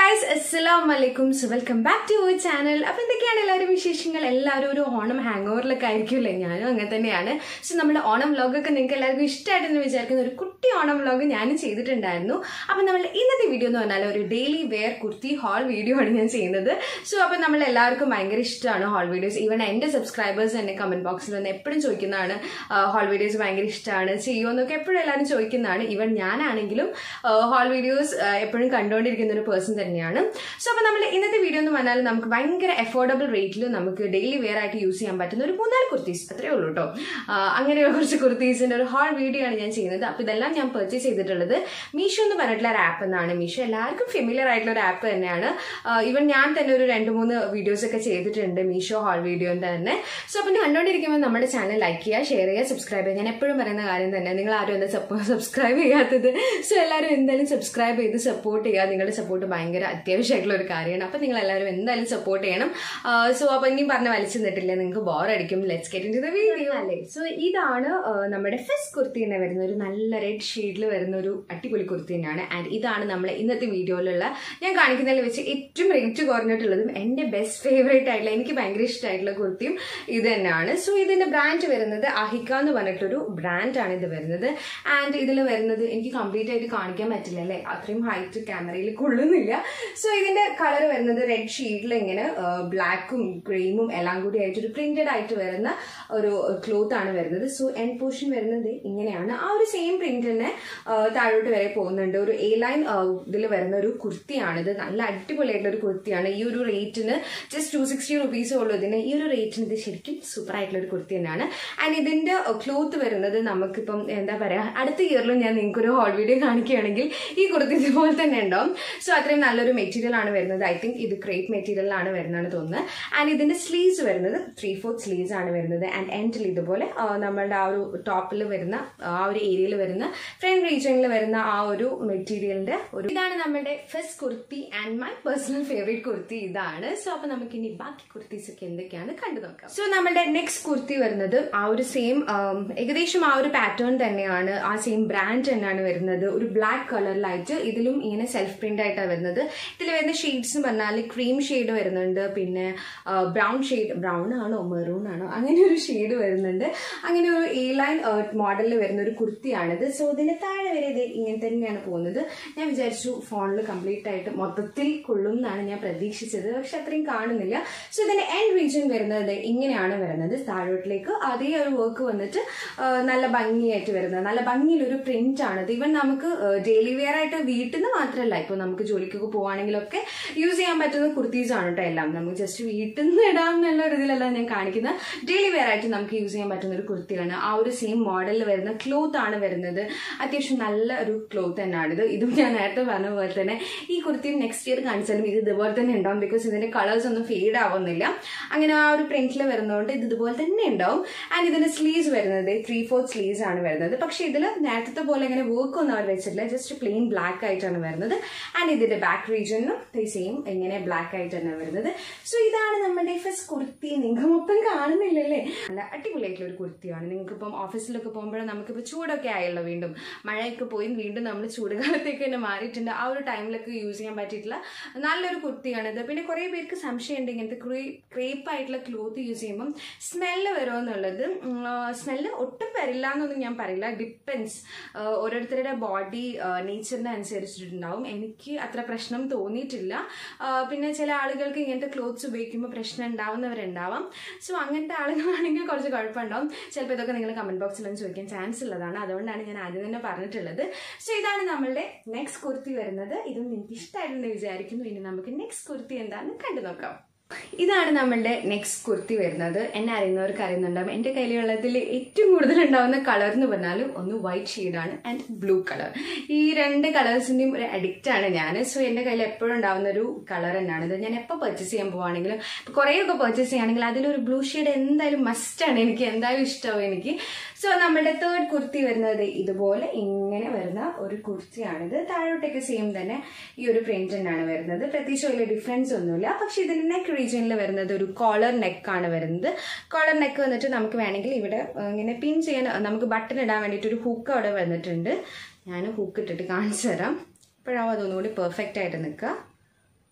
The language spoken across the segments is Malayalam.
ഗൈസ് അസ്സലാം വലൈക്കും so welcome back to our channel അപ്പൊ എന്തൊക്കെയാണ് എല്ലാവരും വിശേഷങ്ങൾ എല്ലാവരും ഒരു ഓണം ഹാങ് ഓവറിലൊക്കെ ആയിരിക്കുമല്ലേ ഞാനും അങ്ങനെ തന്നെയാണ് സോ നമ്മുടെ ഓണം വ്ലോഗൊക്കെ നിങ്ങൾക്ക് എല്ലാവർക്കും ഇഷ്ടമായിട്ടെന്ന് വിചാരിക്കുന്ന ഒരു കുട്ടി ഓണം വ്ലോഗ് ഞാനും ചെയ്തിട്ടുണ്ടായിരുന്നു അപ്പൊ നമ്മൾ ഇന്നത്തെ വീഡിയോ എന്ന് പറഞ്ഞാൽ ഒരു daily wear kurti haul video ആണ് ഞാൻ ചെയ്യുന്നത് സോ അപ്പൊ നമ്മൾ എല്ലാവർക്കും ഭയങ്കര ഇഷ്ടമാണ് ഹാൾ വീഡിയോസ് ഈവൻ എന്റെ സബ്സ്ക്രൈബേഴ്സ് തന്നെ കമന്റ് ബോക്സിൽ വന്ന് എപ്പോഴും ചോദിക്കുന്നതാണ് ഹാൾ വീഡിയോസ് ഭയങ്കര ഇഷ്ടമാണ് ചെയ്യുമെന്നൊക്കെ എപ്പോഴും എല്ലാവരും ചോദിക്കുന്നതാണ് ഈവൻ ഞാനാണെങ്കിലും ഹാൾ വീഡിയോസ് എപ്പോഴും കണ്ടുകൊണ്ടിരിക്കുന്ന ഒരു പേഴ്സൺ തന്നെയാണ് സോ അപ്പോൾ നമ്മൾ ഇന്നത്തെ വീഡിയോ എന്ന് പറഞ്ഞാൽ നമുക്ക് ഭയങ്കര അഫോർഡബിൾ റേറ്റിൽ നമുക്ക് ഡെയിലി വെയർ ആയിട്ട് യൂസ് ചെയ്യാൻ പറ്റുന്ന ഒരു മൂന്നാല് കുർത്തീസ് അത്രേ ഉള്ളൂ കേട്ടോ അങ്ങനെയുള്ള കുറച്ച് കുർത്തീസിന്റെ ഒരു ഹാൾ വീഡിയോ ആണ് ഞാൻ ചെയ്യുന്നത് അപ്പോൾ ഇതെല്ലാം ഞാൻ പർച്ചേസ് ചെയ്തിട്ടുള്ളത് മീഷോ എന്ന് പറഞ്ഞിട്ടുള്ള ഒരു ആപ്പ് എന്നാണ് മീഷോ എല്ലാവർക്കും ഫെമിലിയർ ആയിട്ടുള്ള ഒരു ആപ്പ് തന്നെയാണ് ഈവൻ ഞാൻ തന്നെ ഒരു രണ്ട് മൂന്ന് വീഡിയോസ് ഒക്കെ ചെയ്തിട്ടുണ്ട് മീഷോ ഹാൾ വീഡിയോ തന്നെ സോ അപ്പം കണ്ടുകൊണ്ടിരിക്കുമ്പോൾ നമ്മുടെ ചാനൽ ലൈക്ക് ചെയ്യുക ഷെയർ ചെയ്യുക സബ്സ്ക്രൈബ് ചെയ്യുക ഞാൻ എപ്പോഴും പറയുന്ന കാര്യം തന്നെ നിങ്ങൾ ആരും എന്താ സബ്സ്ക്രൈബ് ചെയ്യാത്തത് സോ എല്ലാവരും എന്തായാലും സബ്സ്ക്രൈബ് ചെയ്ത് സപ്പോർട്ട് ചെയ്യുക നിങ്ങളുടെ സപ്പോർട്ട് ഭയങ്കര അത്യാവശ്യമായിട്ടുള്ള ഒരു കാര്യമാണ് അപ്പം നിങ്ങൾ എല്ലാവരും എന്തായാലും സപ്പോർട്ട് ചെയ്യണം സോ അപ്പം ഇനിയും പറഞ്ഞ വലിച്ചു നിന്നിട്ടില്ല നിങ്ങൾക്ക് ബോർ അടിക്കും let's get into the video അല്ലേ സോ ഇതാണ് നമ്മുടെ ഫസ്റ്റ് കുർത്തി തന്നെ വരുന്ന ഒരു നല്ല റെഡ് ഷെയ്ഡിൽ വരുന്ന ഒരു അടിപൊളി കുർത്തി തന്നെയാണ് ആൻഡ് ഇതാണ് നമ്മൾ ഇന്നത്തെ വീഡിയോയിലുള്ള ഞാൻ കാണിക്കുന്നതിൽ വെച്ച് ഏറ്റവും റേറ്റ് കുറഞ്ഞിട്ടുള്ളതും എൻ്റെ ബെസ്റ്റ് ഫേവറേറ്റ് ആയിട്ടുള്ള എനിക്ക് ഭയങ്കര ഇഷ്ടമായിട്ടുള്ള കുർത്തിയും ഇത് തന്നെയാണ് സോ ഇതിന്റെ ബ്രാൻഡ് വരുന്നത് അഹിക എന്ന് പറഞ്ഞിട്ടൊരു ബ്രാൻഡാണ് ഇത് വരുന്നത് ആൻഡ് ഇതിൽ വരുന്നത് എനിക്ക് കംപ്ലീറ്റ് ആയിട്ട് കാണിക്കാൻ പറ്റില്ല അല്ലേ അത്രയും ഹൈറ്റ് ക്യാമറയിൽ കൊള്ളുന്നില്ല സോ ഇതിന്റെ കളർ വരുന്നത് റെഡ് ഷീഡിൽ ഇങ്ങനെ ബ്ലാക്കും ക്രീമും എല്ലാം കൂടി ആയിട്ട് ഒരു പ്രിന്റഡ് ആയിട്ട് വരുന്ന ഒരു ക്ലോത്ത് ആണ് വരുന്നത് സോ എൻ പോർഷൻ വരുന്നത് ഇങ്ങനെയാണ് ആ ഒരു സെയിം പ്രിന്റ് തന്നെ താഴോട്ട് വരെ പോകുന്നുണ്ട് ഒരു എ ലൈൻ ഇതിൽ വരുന്ന ഒരു കുർത്തിയാണ് ഇത് നല്ല അടിപൊളിയായിട്ടുള്ള ഒരു കുർത്തിയാണ് ഈ ഒരു റേറ്റിന് ജസ്റ്റ് ടു സിക്സ്റ്റി റുപ്പീസേ ഉള്ളൂ ഇതിന് ഈ ഒരു റേറ്റിന് ഇത് ശരിക്കും സൂപ്പർ ആയിട്ടുള്ള ഒരു കുർത്തി തന്നെയാണ് ആൻഡ് ഇതിന്റെ ക്ലോത്ത് വരുന്നത് നമുക്കിപ്പം എന്താ പറയാ അടുത്ത ഇയറിലും ഞാൻ നിങ്ങൾക്ക് ഒരു ഹോൾ വീഡിയോ കാണിക്കുകയാണെങ്കിൽ ഈ കുർത്തി ഇതുപോലെ തന്നെ ഉണ്ടാവും സോ അത്രയും നല്ലൊരു മെറ്റീരിയൽ ആണ് വരുന്നത് ഐ തിങ്ക് ഇത് ക്രേപ്പ് മെറ്റീരിയലാണ് വരുന്നതാണ് തോന്നുന്നത് ആൻഡ് ഇതിന്റെ സ്ലീവ്സ് വരുന്നത് ത്രീ ഫോർത്ത് സ്ലീവ്സ് ആണ് വരുന്നത് ആൻഡ് എൻഡിൽ ഇതുപോലെ നമ്മളുടെ ആ ഒരു ടോപ്പിൽ വരുന്ന ആ ഒരു ഏരിയയിൽ വരുന്ന ഫ്രണ്ട് റീജിയനിൽ വരുന്ന ആ ഒരു മെറ്റീരിയലിന്റെ ഒരു ഇതാണ് നമ്മുടെ first kurti and my personal favourite kurti ഇതാണ് സോ അപ്പൊ നമുക്ക് ഇനി ബാക്കി കുർത്തീസ് ഒക്കെ എന്തൊക്കെയാണ് കണ്ടു നോക്കാം സോ നമ്മുടെ നെക്സ്റ്റ് കുർത്തി വരുന്നത് ആ ഒരു സെയിം ഏകദേശം ആ ഒരു പാറ്റേൺ തന്നെയാണ് ആ സെയിം ബ്രാൻഡ് തന്നെയാണ് വരുന്നത് ഒരു ബ്ലാക്ക് കളറിലായിട്ട് ഇതിലും ഇങ്ങനെ സെൽഫ് പ്രിന്റ് ആയിട്ടാണ് വരുന്നത് ഇതിൽ വരുന്ന ഷെയ്ഡ്സ് എന്ന് പറഞ്ഞാൽ ക്രീം ഷെയ്ഡ് വരുന്നുണ്ട് പിന്നെ ബ്രൗൺ ഷെയ്ഡ് ബ്രൗൺ ആണോ മെറൂൺ ആണോ അങ്ങനെ ഒരു ഷെയ്ഡ് വരുന്നുണ്ട് അങ്ങനെ ഒരു എ ലൈൻ മോഡലിൽ വരുന്ന ഒരു കുർത്തിയാണിത് സോ ഇതിന്റെ താഴെ വരെ ഇത് ഇങ്ങനെ തന്നെയാണ് പോകുന്നത് ഞാൻ വിചാരിച്ചു ഫോണിൽ കംപ്ലീറ്റ് ആയിട്ട് മൊത്തത്തിൽ കൊള്ളും എന്നാണ് ഞാൻ പ്രതീക്ഷിച്ചത് പക്ഷെ അത്രയും കാണുന്നില്ല സോ ഇതിന്റെ എൻഡ് റീജിയൻ വരുന്നത് ഇങ്ങനെയാണ് വരുന്നത് താഴോട്ടിലേക്ക് അതേ ഒരു വർക്ക് വന്നിട്ട് നല്ല ഭംഗിയായിട്ട് വരുന്നത് നല്ല ഭംഗിയിലൊരു പ്രിന്റ് ആണിത് ഇവൻ നമുക്ക് ഡെയിലി വെയർ ആയിട്ട് വീട്ടിൽ നിന്ന് മാത്രമല്ല ഇപ്പോൾ നമുക്ക് ജോലിക്കൊക്കെ പോവാണെങ്കിലൊക്കെ യൂസ് ചെയ്യാൻ പറ്റുന്ന കുർത്തീസ് ആണ് കേട്ടോ എല്ലാം നമുക്ക് ജസ്റ്റ് വീട്ടിൽ നിന്ന് ഇടാം എന്നുള്ള ഒരു ഇതിലല്ല ഞാൻ കാണിക്കുന്നത് ഡെയിലി വെയർ ആയിട്ട് നമുക്ക് യൂസ് ചെയ്യാൻ പറ്റുന്ന ഒരു കുർത്തിയാണ് ആ ഒരു സെയിം മോഡലിൽ വരുന്ന ക്ലോത്ത് ആണ് വരുന്നത് അത്യാവശ്യം നല്ല ഒരു ക്ലോത്ത് തന്നെയാണ് ഇത് ഇതും ഞാൻ നേരത്തെ പറഞ്ഞ പോലെ തന്നെ ഈ കുർത്തിയും നെക്സ്റ്റ് ഇയർ കാണിച്ചാലും ഇത് ഇതുപോലെ തന്നെ ഉണ്ടാവും ബിക്കോസ് ഇതിന്റെ കളേഴ്സ് ഒന്നും ഫെയ്ഡ് ആവുന്നില്ല അങ്ങനെ ആ ഒരു പ്രിന്റിൽ വരുന്നതുകൊണ്ട് ഇത് ഇതുപോലെ തന്നെ ഉണ്ടാവും ആൻഡ് ഇതിന്റെ സ്ലീവ്സ് വരുന്നത് ത്രീ ഫോർത്ത് സ്ലീവ്സ് ആണ് വരുന്നത് പക്ഷേ ഇതിൽ നേരത്തെ പോലെ ഇങ്ങനെ വർക്ക് ഒന്നും അവർ വെച്ചിട്ടില്ല ജസ്റ്റ് പ്ലെയിൻ ബ്ലാക്ക് ആയിട്ടാണ് വരുന്നത് ആൻഡ് ഇതിന്റെ ബാക്ക് റീജിയനും സെയിം ഇങ്ങനെ ബ്ലാക്ക് ആയിട്ട് തന്നെ വരുന്നത് സോ ഇതാണ് നമ്മുടെ ഫസ്റ്റ് കുർത്തി നിങ്ങൾക്ക് മൊത്തം കാണുന്നില്ലല്ലേ നല്ല അടിപൊളിയായിട്ടുള്ള ഒരു കുർത്തിയാണ് നിങ്ങൾക്ക് ഇപ്പം ഓഫീസിലൊക്കെ പോകുമ്പോൾ നമുക്കിപ്പോൾ ചൂടൊക്കെ ആയല്ലോ വീണ്ടും മഴയൊക്കെ പോയി വീണ്ടും നമ്മൾ ചൂടുകാലത്തേക്ക് തന്നെ മാറിയിട്ടുണ്ട് ആ ഒരു ടൈമിലൊക്കെ യൂസ് ചെയ്യാൻ പറ്റിയിട്ടുള്ള നല്ലൊരു കുർത്തിയാണിത് പിന്നെ കുറേ പേർക്ക് സംശയമുണ്ട് ഇങ്ങനത്തെ ക്രേപ്പ് ആയിട്ടുള്ള ക്ലോത്ത് യൂസ് ചെയ്യുമ്പം സ്മെല്ല് വരുമോ എന്നുള്ളത് സ്മെല്ല് ഒട്ടും വരില്ല എന്നൊന്നും ഞാൻ പറയില്ല ഡിപ്പെൻസ് ഓരോരുത്തരുടെ ബോഡി നേച്ചറിനെ അനുസരിച്ചിട്ടുണ്ടാവും എനിക്ക് അത്ര പ്രശ്നം തോന്നിയിട്ടില്ല പിന്നെ ചില ആളുകൾക്ക് ഇങ്ങനത്തെ ക്ലോത്ത്സ് ഉപയോഗിക്കുമ്പോൾ പ്രശ്നം ഉണ്ടാവുന്നവരുണ്ടാവാം സോ അങ്ങനത്തെ ആളുകളാണെങ്കിൽ കുറച്ച് കുഴപ്പമുണ്ടാവും ചിലപ്പോൾ ഇതൊക്കെ നിങ്ങൾ കമന്റ് ബോക്സിലൊന്നും ചോദിക്കാൻ ചാൻസ് ഉള്ളതാണ് അതുകൊണ്ടാണ് ഞാൻ ആദ്യം തന്നെ പറഞ്ഞിട്ടുള്ളത് സോ ഇതാണ് നമ്മളുടെ നെക്സ്റ്റ് കുർത്തി വരുന്നത് ഇതും എനിക്ക് ഇഷ്ടമായിട്ടെന്ന് വിചാരിക്കുന്നു ഇനി നമുക്ക് നെക്സ്റ്റ് കുർത്തി എന്താണെന്ന് കണ്ടു നോക്കാം ഇതാണ് നമ്മളുടെ നെക്സ്റ്റ് കുർത്തി വരുന്നത് എന്നെ അറിയുന്നവർക്ക് അറിയുന്നുണ്ടാവും എൻ്റെ കയ്യിലുള്ളതിൽ ഏറ്റവും കൂടുതൽ ഉണ്ടാവുന്ന കളർ എന്ന് പറഞ്ഞാലും ഒന്ന് വൈറ്റ് ഷെയ്ഡാണ് ആൻഡ് ബ്ലൂ കളർ ഈ രണ്ട് കളേഴ്സിൻ്റെയും ഒരു അഡിക്റ്റ് ആണ് ഞാൻ സോ എൻ്റെ കയ്യിൽ എപ്പോഴും ഉണ്ടാവുന്ന ഒരു കളർ തന്നെയാണ് ഇത് ഞാൻ എപ്പോൾ പർച്ചേസ് ചെയ്യാൻ പോവാണെങ്കിലും കുറേയൊക്കെ പർച്ചേസ് ചെയ്യുകയാണെങ്കിൽ അതിലൊരു ബ്ലൂ ഷെയ്ഡ് എന്തായാലും മസ്റ്റാണ് എനിക്ക് എന്തായാലും ഇഷ്ടമാവും എനിക്ക് സോ നമ്മുടെ തേർഡ് കുർത്തി വരുന്നത് ഇതുപോലെ ഇങ്ങനെ വരുന്ന ഒരു കുർത്തിയാണിത് താഴോട്ടേക്ക് സെയിം തന്നെ ഈ ഒരു പ്രിന്റ് തന്നെയാണ് വരുന്നത് പ്രത്യേകിച്ച് വലിയ ഡിഫറൻസ് ഒന്നുമില്ല പക്ഷെ ഇതിന് നെക്ക് റീജിയനിൽ വരുന്നത് ഒരു കോളർ നെക്കാണ് വരുന്നത് കോളർ നെക്ക് വന്നിട്ട് നമുക്ക് വേണമെങ്കിൽ ഇവിടെ ഇങ്ങനെ പിൻ ചെയ്യാൻ നമുക്ക് ബട്ടൺ ഇടാൻ വേണ്ടിയിട്ട് ഒരു ഹുക്ക് അവിടെ വന്നിട്ടുണ്ട് ഞാൻ ഹുക്ക് ഇട്ടിട്ട് കാണിച്ചു തരാം അപ്പോഴാവും അതൊന്നുകൂടി പെർഫെക്റ്റ് ആയിട്ട് നിൽക്കുക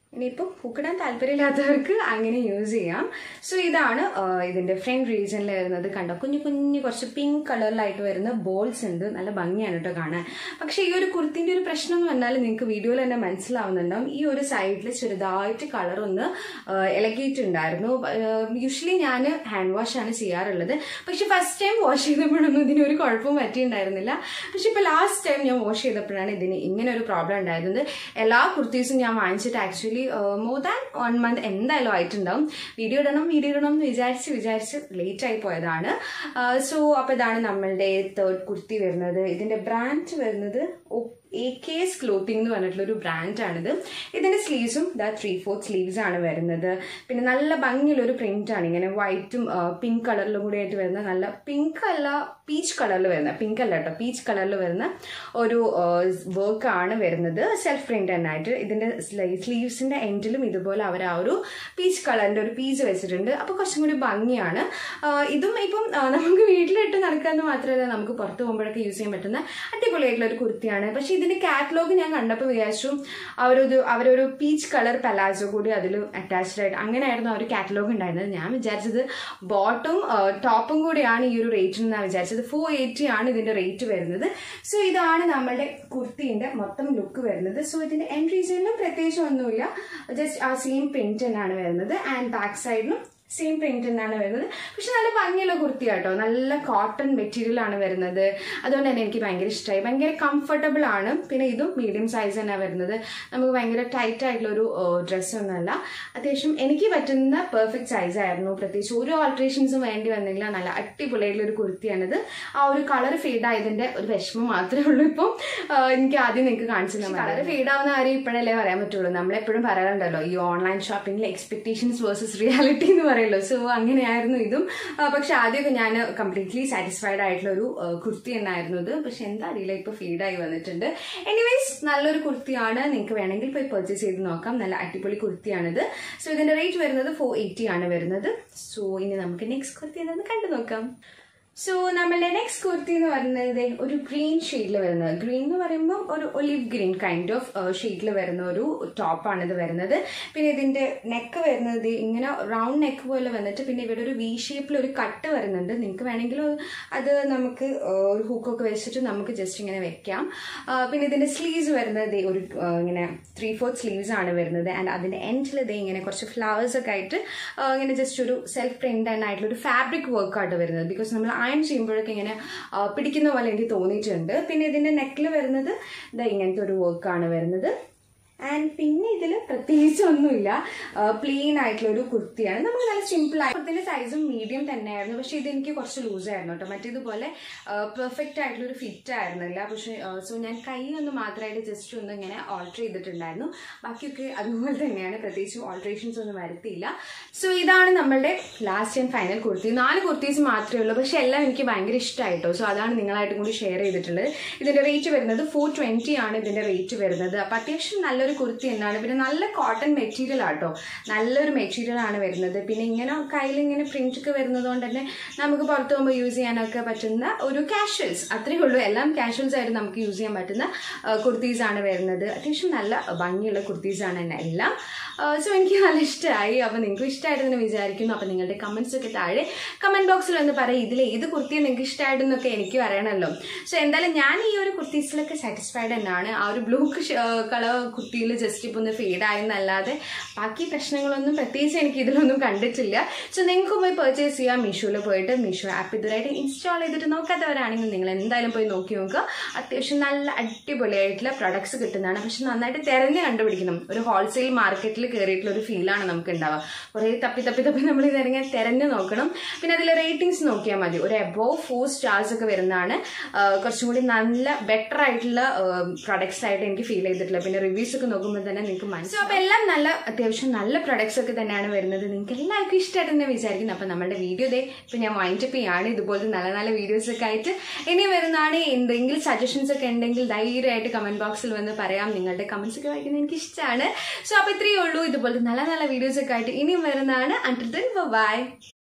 ഇനിയിപ്പോൾ പൂക്കിടാൻ താല്പര്യമില്ലാത്തവർക്ക് അങ്ങനെ യൂസ് ചെയ്യാം സോ ഇതാണ് ആ, ഇതിന്റെ ഫ്രണ്ട് റീജിയനിൽ വരുന്നത് കണ്ടോ കുഞ്ഞു കുഞ്ഞു കുറച്ച് പിങ്ക് കളറിലായിട്ട് വരുന്ന ബോൾസ് ഉണ്ട് നല്ല ഭംഗിയാണ് കേട്ടോ കാണാൻ പക്ഷേ ഈ ഒരു കുർത്തിന്റെ ഒരു പ്രശ്നം എന്ന് പറഞ്ഞാൽ നിങ്ങൾക്ക് വീഡിയോയിൽ തന്നെ മനസ്സിലാവുന്നുണ്ടാവും ഈ ഒരു സൈഡിൽ ചെറുതായിട്ട് കളർ ഒന്ന് ആ, ഇളകിയിട്ടുണ്ടായിരുന്നു യൂഷ്വലി ഞാൻ ഹാൻഡ് വാഷ് ആണ് ചെയ്യാറുള്ളത് പക്ഷെ ഫസ്റ്റ് ടൈം വാഷ് ചെയ്തപ്പോഴൊന്നും ഇതിന് ഒരു കുഴപ്പവും പറ്റിയിട്ടുണ്ടായിരുന്നില്ല പക്ഷെ ഇപ്പൊ ലാസ്റ്റ് ടൈം ഞാൻ വാഷ് ചെയ്തപ്പോഴാണ് ഇതിന് ഇങ്ങനെ ഒരു പ്രോബ്ലം ഉണ്ടായിരുന്നത് എല്ലാ കുർത്തീസും ഞാൻ വാങ്ങിച്ചിട്ട് actually more than one month എന്തായാലും ആയിട്ടുണ്ടാവും വീഡിയോ ഇടണം വീഡിയോ ഇടണം എന്ന് വിചാരിച്ച് വിചാരിച്ച് ലേറ്റ് ആയി പോയതാണ് സോ അപ്പൊ ഇതാണ് നമ്മളുടെ തേർഡ് കുർത്തി വരുന്നത് ഇതിന്റെ ബ്രാൻഡ് വരുന്നത് എ കെ എസ് ക്ലോത്തിങ് എന്ന് പറഞ്ഞിട്ടുള്ള ഒരു ബ്രാൻഡാണിത് ഇതിന്റെ സ്ലീവ്സും ദ ത്രീ ഫോർത്ത് സ്ലീവ്സ് ആണ് വരുന്നത് പിന്നെ നല്ല ഭംഗിയുള്ള ഒരു പ്രിന്റ് ആണ് ഇങ്ങനെ വൈറ്റും പിങ്ക് കളറിലും കൂടി ആയിട്ട് വരുന്ന നല്ല പിങ്ക് അല്ല പീച്ച് കളറിൽ വരുന്ന പിങ്ക് അല്ല കേട്ടോ പീച്ച് കളറിൽ വരുന്ന ഒരു വർക്ക് ആണ് വരുന്നത് സെൽഫ് പ്രിന്റ് തന്നെ ആയിട്ട് ഇതിന്റെ സ്ലീവ്സിന്റെ എൻഡിലും ഇതുപോലെ അവർ ആ ഒരു പീച്ച് കളറിന്റെ ഒരു പീസ് വെച്ചിട്ടുണ്ട് അപ്പൊ കുറച്ചും കൂടി ഭംഗിയാണ് ആ, ഇതും ഇപ്പം ആ, നമുക്ക് വീട്ടിലിട്ട് നടക്കാന്ന് മാത്രമല്ല നമുക്ക് പുറത്ത് പോകുമ്പോഴൊക്കെ യൂസ് ചെയ്യാൻ പറ്റുന്ന അടിപൊളിയായിട്ടുള്ള ഒരു കുർത്തിയാണ് പക്ഷെ ഇതിന്റെ കാറ്റലോഗ് ഞാൻ കണ്ടപ്പോൾ വിചാരിച്ചു അവരൊരു അവരൊരു പീച്ച് കളർ പലാസോ കൂടി അതിൽ അറ്റാച്ച്ഡ് ആയിട്ട് അങ്ങനെയായിരുന്നു ആ ഒരു കാറ്റലോഗ് ഉണ്ടായിരുന്നത് ഞാൻ വിചാരിച്ചത് ബോട്ടും ടോപ്പും കൂടിയാണ് ഈ ഒരു റേറ്റ് എന്നാണ് വിചാരിച്ചത് ഫോർ എയ്റ്റി ആണ് ഇതിന്റെ റേറ്റ് വരുന്നത് സോ ഇതാണ് നമ്മുടെ കുർത്തിന്റെ മൊത്തം ലുക്ക് വരുന്നത് സോ ഇതിന്റെ എൻഡ് റീജിയനിലും പ്രത്യേകിച്ച് ഒന്നുമില്ല ജസ്റ്റ് ആ സെയിം പ്രിന്റ് തന്നെയാണ് വരുന്നത് ആൻഡ് ബാക്ക് സൈഡിലും സെയിം പ്രിന്റ് തന്നെയാണ് വരുന്നത് പക്ഷെ നല്ല ഭംഗിയുള്ള കുർത്തി കേട്ടോ നല്ല കോട്ടൺ മെറ്റീരിയൽ ആണ് വരുന്നത് അതുകൊണ്ട് തന്നെ എനിക്ക് ഭയങ്കര ഇഷ്ടമായി ഭയങ്കര കംഫർട്ടബിൾ ആണ് പിന്നെ ഇതും മീഡിയം സൈസ് തന്നെയാണ് വരുന്നത് നമുക്ക് ഭയങ്കര ടൈറ്റ് ആയിട്ടുള്ള ഒരു ഡ്രസ്സ് ഒന്നുമല്ല അത്യാവശ്യം എനിക്ക് പറ്റുന്ന പെർഫെക്റ്റ് സൈസ് ആയിരുന്നു പ്രത്യേകിച്ച് ഒരു ഓൾട്രേഷൻസും വേണ്ടി വന്നില്ല നല്ല അടിപൊളിയായിട്ടുള്ള ഒരു കുർത്തിയാണിത് ആ ഒരു കളർ ഫെയ്ഡ് ആയതിന്റെ ഒരു വിഷമം മാത്രമേ ഉള്ളൂ ഇപ്പം ആ, എനിക്ക് ആദ്യം നിങ്ങൾക്ക് കാണിച്ചു തന്നെ കളർ ഫെയ്ഡ് ആവുന്ന കാര്യം ഇപ്പോഴല്ലേ പറയാൻ പറ്റുള്ളൂ നമ്മളെപ്പോഴും പറയാറുണ്ടല്ലോ ഈ ഓൺലൈൻ ഷോപ്പിംഗിൽ എക്സ്പെക്ടേഷൻസ് വേഴ്സസ് റിയാലിറ്റി എന്ന് പറയുമല്ലോ സോ അങ്ങനെയായിരുന്നു ഇതും ആ, പക്ഷെ ആദ്യമൊക്കെ ഞാൻ കംപ്ലീറ്റ്ലി സാറ്റിസ്ഫൈഡ് ആയിട്ടുള്ള ഒരു ആ, കുർത്തി തന്നെയായിരുന്നു ഇത് പക്ഷെ എന്താ അറിയില്ല ഇപ്പൊ ഫീഡായി വന്നിട്ടുണ്ട് എനിവേസ് നല്ലൊരു കുർത്തിയാണ് നിങ്ങൾക്ക് വേണമെങ്കിൽ പോയി പർച്ചേസ് ചെയ്ത് നോക്കാം നല്ല അടിപൊളി കുർത്തിയാണിത് സോ ഇതിന്റെ റേറ്റ് വരുന്നത് ഫോർ എയ്റ്റി ആണ് വരുന്നത് സോ ഇനി നമുക്ക് നെക്സ്റ്റ് കുർത്തി എന്താണെന്ന് കണ്ടു നോക്കാം സോ നമ്മളുടെ നെക്സ്റ്റ് കുർത്തി എന്ന് പറയുന്നത് ഒരു ഗ്രീൻ ഷെയ്ഡിൽ വരുന്നത് ഗ്രീൻ എന്ന് പറയുമ്പോൾ ഒരു ഒലിവ് ഗ്രീൻ കൈൻഡ് ഓഫ് ഷെയ്ഡിൽ വരുന്ന ഒരു ടോപ്പാണ് ഇത് വരുന്നത് പിന്നെ ഇതിന്റെ നെക്ക് വരുന്നത് ദേ ഇങ്ങനെ റൗണ്ട് നെക്ക് പോലെ വന്നിട്ട് പിന്നെ ഇവിടെ ഒരു വി ഷേപ്പിൽ ഒരു കട്ട് വരുന്നുണ്ട് നിങ്ങൾക്ക് വേണമെങ്കിൽ അത് നമുക്ക് ആ, ഒരു ഹൂക്കൊക്കെ വെച്ചിട്ട് നമുക്ക് ജസ്റ്റ് ഇങ്ങനെ വെക്കാം ആ, പിന്നെ ഇതിന്റെ സ്ലീവ്സ് വരുന്നത് ദേ ഒരു ആ, ഇങ്ങനെ ത്രീ ഫോർത്ത് സ്ലീവ്സ് ആണ് വരുന്നത് ആൻഡ് അതിന്റെ എൻഡിൽ ദേ ഇങ്ങനെ കുറച്ച് ഫ്ലവേഴ്സ് ഒക്കെ ആയിട്ട് ആ, ഇങ്ങനെ ജസ്റ്റ് ഒരു സെൽഫ് പ്രിന്റ് ആയിട്ടുള്ള ഒരു ഫാബ്രിക് വർക്കായിട്ട് വരുന്നത് ബിക്കോസ് നമ്മൾ അയൺ ചെയ്യുമ്പോഴൊക്കെ ഇങ്ങനെ ആ, പിടിക്കുന്ന പോലെ എനിക്ക് തോന്നിയിട്ടുണ്ട് പിന്നെ ഇതിന്റെ നെക്കിൽ വരുന്നത് ഇതാ ഇങ്ങനത്തെ ഒരു വർക്കാണ് വരുന്നത് ആൻഡ് പിന്നെ ഇതിൽ പ്രത്യേകിച്ച് ഒന്നുമില്ല പ്ലെയിൻ ആയിട്ടുള്ള ഒരു കുർത്തിയാണ് നമുക്ക് നല്ല സിമ്പിൾ ആയി കുർത്തിന്റെ സൈസും മീഡിയം തന്നെയായിരുന്നു പക്ഷെ ഇത് എനിക്ക് കുറച്ച് ലൂസ് ആയിരുന്നു കേട്ടോ മറ്റേതുപോലെ പെർഫെക്റ്റ് ആയിട്ടുള്ള ഒരു ഫിറ്റ് ആയിരുന്നില്ല പക്ഷെ സോ ഞാൻ കൈ ഒന്ന് മാത്രമായിട്ട് ജസ്റ്റ് ഒന്ന് ഇങ്ങനെ ഓൾട്ടർ ചെയ്തിട്ടുണ്ടായിരുന്നു ബാക്കിയൊക്കെ അതുപോലെ തന്നെയാണ് പ്രത്യേകിച്ച് ഓൾട്രേഷൻസ് ഒന്നും വരുത്തിയില്ല സോ ഇതാണ് നമ്മളുടെ ലാസ്റ്റ് ആൻഡ് ഫൈനൽ കുർത്തി നാല് കുർത്തീസ് മാത്രമേ ഉള്ളൂ പക്ഷെ എല്ലാം എനിക്ക് ഭയങ്കര ഇഷ്ടമായിട്ടോ സോ അതാണ് നിങ്ങളായിട്ടും കൂടി ഷെയർ ചെയ്തിട്ടുള്ളത് ഇതിന്റെ റേറ്റ് വരുന്നത് ഫോർ ട്വന്റി ആണ് ഇതിന്റെ റേറ്റ് വരുന്നത് അപ്പൊ അത്യാവശ്യം നല്ലൊരു കുർത്തി തന്നെയാണ് പിന്നെ നല്ല കോട്ടൺ മെറ്റീരിയൽ ആട്ടോ നല്ലൊരു മെറ്റീരിയൽ ആണ് വരുന്നത് പിന്നെ ഇങ്ങനെ കയ്യിൽ ഇങ്ങനെ പ്രിന്റ് ഒക്കെ വരുന്നത് കൊണ്ട് തന്നെ നമുക്ക് പുറത്ത് പോകുമ്പോൾ യൂസ് ചെയ്യാനൊക്കെ പറ്റുന്ന ഒരു കാഷ്വൽസ് അത്രയേ ഉള്ളൂ എല്ലാം കാഷ്വൽസ് ആയിട്ട് നമുക്ക് യൂസ് ചെയ്യാൻ പറ്റുന്ന കുർത്തീസ് ആണ് വരുന്നത് അത്യാവശ്യം നല്ല ഭംഗിയുള്ള കുർത്തീസ് ആണ് തന്നെ എല്ലാം സോ എനിക്ക് നല്ല ഇഷ്ടമായി അപ്പോൾ നിങ്ങൾക്ക് ഇഷ്ടമായിട്ടെന്ന് വിചാരിക്കുന്നു അപ്പോൾ നിങ്ങളുടെ കമൻസ് ഒക്കെ താഴെ കമന്റ് ബോക്സിൽ ഒന്ന് പറയും ഇതിൽ ഏത് കുർത്തിയാണ് നിങ്ങൾക്ക് ഇഷ്ടമായിട്ടെന്നൊക്കെ എനിക്ക് പറയണമല്ലോ സോ എന്തായാലും ഞാൻ ഈ ഒരു കുർത്തീസിലൊക്കെ സാറ്റിസ്ഫൈഡ് തന്നെയാണ് ആ ഒരു ബ്ലൂ കളർ കുർത്തിയിൽ ജസ്റ്റ് ഇപ്പോൾ ഒന്ന് ഫെയ്ഡ് ആയെന്നല്ലാതെ ബാക്കി പ്രശ്നങ്ങളൊന്നും പ്രത്യേകിച്ച് എനിക്ക് ഇതിലൊന്നും കണ്ടിട്ടില്ല സോ നിങ്ങൾക്ക് പോയി പർച്ചേസ് ചെയ്യാം മീഷോയിൽ പോയിട്ട് മീഷോ ആപ്പ് ഇതുവരായിട്ട് ഇൻസ്റ്റാൾ ചെയ്തിട്ട് നോക്കാത്തവരാണെങ്കിൽ നിങ്ങൾ എന്തായാലും പോയി നോക്കി നോക്കുക അത്യാവശ്യം നല്ല അടിപൊളിയായിട്ടുള്ള പ്രൊഡക്ട്സ് കിട്ടുന്നതാണ് പക്ഷെ നന്നായിട്ട് തിരഞ്ഞ് കണ്ടുപിടിക്കണം ഒരു ഹോൾസെയിൽ മാർക്കറ്റിൽ കയറിയിട്ടുള്ള ഒരു ഫീലാണ് നമുക്ക് ഉണ്ടാവുക കുറേ തപ്പി തപ്പി തപ്പി നമ്മൾ ഇതിറങ്ങി തിരഞ്ഞ് നോക്കണം പിന്നെ അതിലെ റേറ്റിംഗ്സ് നോക്കിയാൽ മതി ഒരു എബോവ് ഫോർ സ്റ്റാർസ് ഒക്കെ വരുന്നതാണ് ആ, കുറച്ചും കൂടി നല്ല ബെറ്റർ ആയിട്ടുള്ള പ്രൊഡക്ട്സ് ആയിട്ട് എനിക്ക് ഫീൽ ചെയ്തിട്ടുള്ളത് പിന്നെ റിവ്യൂസ് ഒക്കെ നോക്കുമ്പോൾ തന്നെ നിങ്ങൾക്ക് മനസ്സിലാവും അപ്പോൾ എല്ലാം നല്ല അത്യാവശ്യം നല്ല പ്രൊഡക്ട്സ് ഒക്കെ തന്നെയാണ് വരുന്നത് നിങ്ങൾക്ക് എല്ലാവർക്കും ഇഷ്ടമായിട്ട് തന്നെ വിചാരിക്കുന്നു അപ്പോൾ നമ്മുടെ വീഡിയോ ദേ ഇപ്പം ഞാൻ വൈൻഡപ്പ് ചെയ്യാണ് ഇതുപോലത്തെ നല്ല നല്ല വീഡിയോസ് ഒക്കെ ആയിട്ട് ഇനി വരുന്നതാണ് എന്തെങ്കിലും സജഷൻസ് ഒക്കെ ഉണ്ടെങ്കിൽ ധൈര്യമായിട്ട് കമന്റ് ബോക്സിൽ വന്ന് പറയാം നിങ്ങളുടെ കമന്റ്സ് ഒക്കെ വായിക്കുന്നത് എനിക്ക് ഇഷ്ടമാണ് സോ അപ്പോൾ ഇത്രയേ ഉള്ളൂ ഇതുപോലത്തെ നല്ല നല്ല വീഡിയോസ് ഒക്കെ ആയിട്ട് ഇനിയും വരുന്നതാണ് അണ്ടർ ദൻ ബൈ